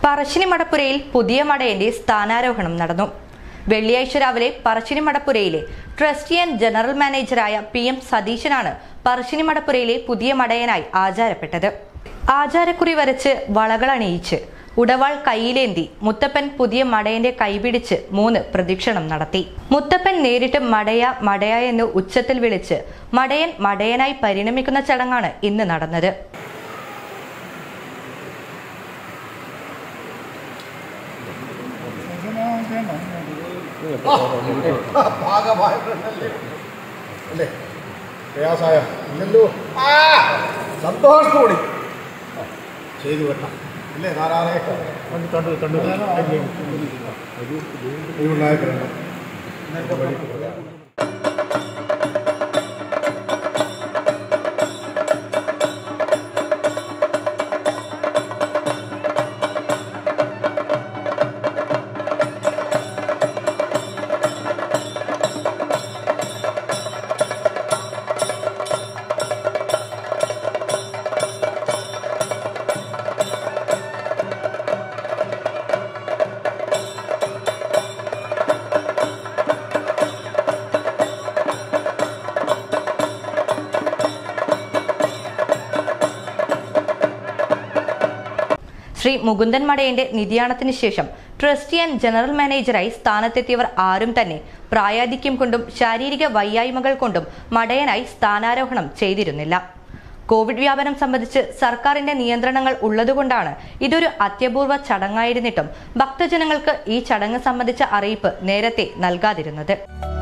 പറശ്ശിനി മടപ്പുരയിൽ പുതിയ മടയന്റെ സ്ഥാനാരോഹണം നടന്നു വെള്ളിയാഴ്ച രാവിലെ പറശ്ശിനി മടപ്പുരയിലെ ട്രസ്റ്റി ആൻഡ് ജനറൽ മാനേജറായ പി എം സതീശനാണ് പറശ്ശിനി മടപ്പുരയിലെ പുതിയ മടയനായി ആചാരപ്പെട്ടത് ആചാരക്കുറി വരച്ച് വളകളണിയിച്ച് ഉടവാൾ കൈയിലേന്തി മുത്തപ്പൻ പുതിയ മടയന്റെ കൈപിടിച്ച് മൂന്ന് പ്രദക്ഷിണം നടത്തി മുത്തപ്പൻ നേരിട്ട് മടയ മടയ എന്ന് ഉച്ചത്തിൽ വിളിച്ച് മടയൻ മടയനായി പരിണമിക്കുന്ന ചടങ്ങാണ് ഇന്ന് നടന്നത് ഭാഗമായിട്ടുണ്ടല്ലേ അല്ലേ പ്രയാസായ ഇല്ലല്ലോ ആ സന്തോഷത്തോടെ ആ, ചെയ്തു വെട്ടാം അല്ലേ ധാരാളെ കണ്ടു കണ്ടു കണ്ടു ഒഴിവുണ്ടായിട്ടുണ്ട് ശ്രീ മുകുന്ദൻ മടയന്റെ നിര്യാണത്തിന് ശേഷം ട്രസ്റ്റി ആൻഡ് ജനറൽ മാനേജറായി സ്ഥാനത്തെത്തിയവർ ആരും തന്നെ പ്രായാധിക്യം കൊണ്ടും ശാരീരിക വയ്യായ്മകൾ കൊണ്ടും മടയനായി സ്ഥാനാരോഹണം ചെയ്തിരുന്നില്ല കോവിഡ് വ്യാപനം സംബന്ധിച്ച് സർക്കാരിന്റെ നിയന്ത്രണങ്ങൾ ഉള്ളതുകൊണ്ടാണ് ഇതൊരു അത്യപൂർവ ചടങ്ങായിരുന്നിട്ടും ഭക്തജനങ്ങൾക്ക് ഈ ചടങ്ങ് സംബന്ധിച്ച അറിയിപ്പ് നേരത്തെ നൽകാതിരുന്നത്